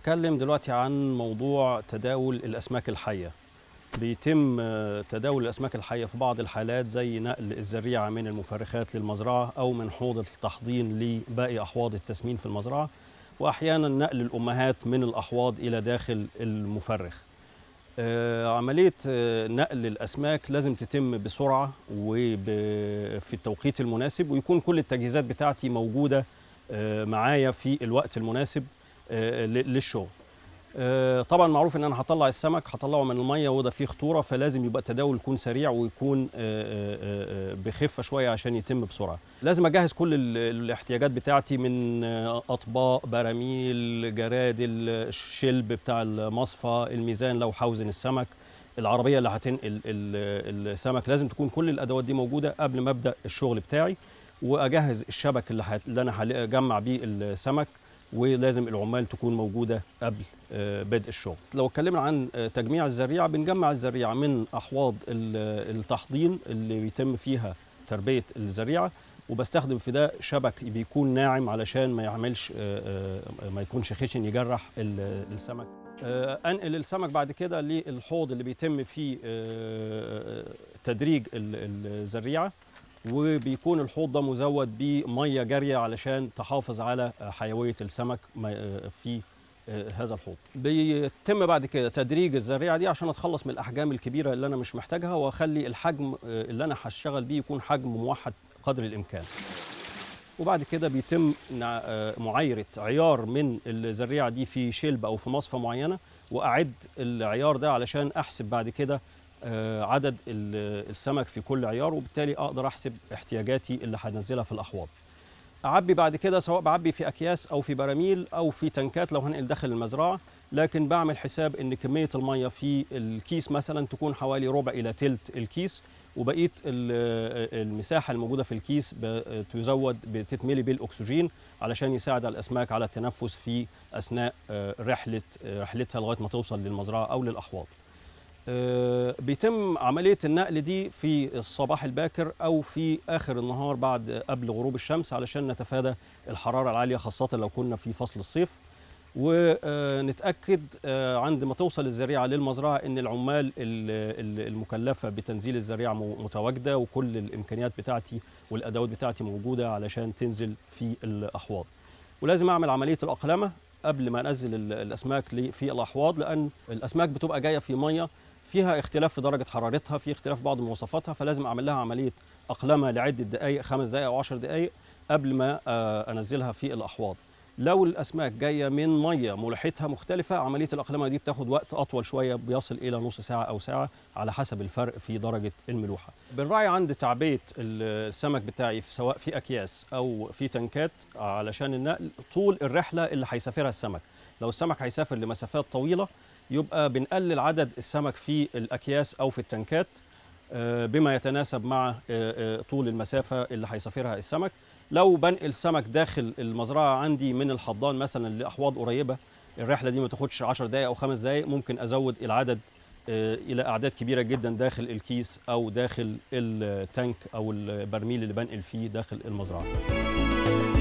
هتكلم دلوقتي عن موضوع تداول الأسماك الحية بيتم آه، تداول الأسماك الحية في بعض الحالات زي نقل الزريعة من المفرخات للمزرعة أو من حوض التحضين لباقي أحواض التسمين في المزرعة وأحيانا نقل الأمهات من الأحواض إلى داخل المفرخ آه، عملية آه، نقل الأسماك لازم تتم بسرعة وفي التوقيت المناسب ويكون كل التجهيزات بتاعتي موجودة آه، معايا في الوقت المناسب آه، ل- للشغل آه، طبعا معروف ان انا هطلع السمك هطلعه من الميه وده فيه خطوره فلازم يبقى التداول يكون سريع ويكون آه، آه، آه، بخفه شويه عشان يتم بسرعه لازم اجهز كل ال- الاحتياجات بتاعتي من آه، اطباق براميل جرادل الشلب بتاع المصفى الميزان لو حوزن السمك العربيه اللي هتنقل ال- السمك لازم تكون كل الادوات دي موجوده قبل ما ابدا الشغل بتاعي واجهز الشبك اللي, هت- اللي انا هجمع بيه السمك ولازم العمال تكون موجوده قبل آه، بدء الشغل لو اتكلمنا عن آه، تجميع الزريعه بنجمع الزريعه من احواض ال- التحضين اللي بيتم فيها تربيه الزريعه وبستخدم في ده شبك بيكون ناعم علشان ما يعملش آه، آه، ما يكونش خشن يجرح ال- السمك آه، انقل السمك بعد كده للحوض اللي بيتم فيه آه، تدريج ال- الزريعه وبيكون الحوض ده مزود بميه جاريه علشان تحافظ على حيويه السمك ما- في هذا الحوض بيتم بعد كده تدريج الزريعه دي عشان اتخلص من الاحجام الكبيره اللي انا مش محتاجها واخلي الحجم اللي انا هشتغل بيه يكون حجم موحد قدر الامكان وبعد كده بيتم نع- آه، معايره عيار من الزريعه دي في شلب او في مصفى معينه واعد العيار ده علشان احسب بعد كده آه، عدد ال- السمك في كل عيار وبالتالي اقدر احسب احتياجاتي اللي هنزلها في الاحواض اعبي بعد كده سواء بعبي في اكياس او في براميل او في تنكات لو هنقل داخل المزرعه لكن بعمل حساب ان كميه الميه في الكيس مثلا تكون حوالي ربع الى تلت الكيس وبقيه ال- المساحه الموجوده في الكيس ب- تزود بتتملي بالاكسجين علشان يساعد الاسماك على التنفس في اثناء آه، رحله آه، رحلتها لغايه ما توصل للمزرعه او للاحواض آه، بيتم عملية النقل دي في الصباح الباكر أو في آخر النهار بعد قبل غروب الشمس علشان نتفادى الحرارة العالية خاصة لو كنا في فصل الصيف ونتأكد عند ما توصل الزريعة للمزرعة أن العمال ال- ال- المكلفة بتنزيل الزريعة م- متواجدة وكل الإمكانيات بتاعتي والأدوات بتاعتي موجودة علشان تنزل في الأحواض ولازم أعمل عملية الأقلمة قبل ما أنزل ال- الأسماك لي- في الأحواض لأن الأسماك بتبقى جاية في مية فيها اختلاف في درجة حرارتها في اختلاف في بعض مواصفاتها فلازم أعمل لها عملية أقلمة لعدة دقائق خمس دقائق أو عشر دقائق قبل ما آه، أنزلها في الأحواض لو الأسماك جاية من مية ملوحتها مختلفة عملية الأقلمة دي بتاخد وقت أطول شوية بيصل إلى نص ساعة أو ساعة على حسب الفرق في درجة الملوحة بنراعي عند تعبئة السمك بتاعي في سواء في أكياس أو في تنكات علشان النقل طول الرحلة اللي هيسافرها السمك لو السمك هيسافر لمسافات طويلة يبقى بنقلل عدد السمك في الأكياس أو في التنكات آه، بما يتناسب مع آه، آه، طول المسافة اللي هيسافرها السمك لو بنقل سمك داخل المزرعة عندي من الحضان مثلا لأحواض قريبة الرحلة دي ما تاخدش 10 دقايق أو خمس دقايق ممكن أزود العدد آه، إلى أعداد كبيرة جدا داخل الكيس أو داخل التانك أو البرميل اللي بنقل فيه داخل المزرعة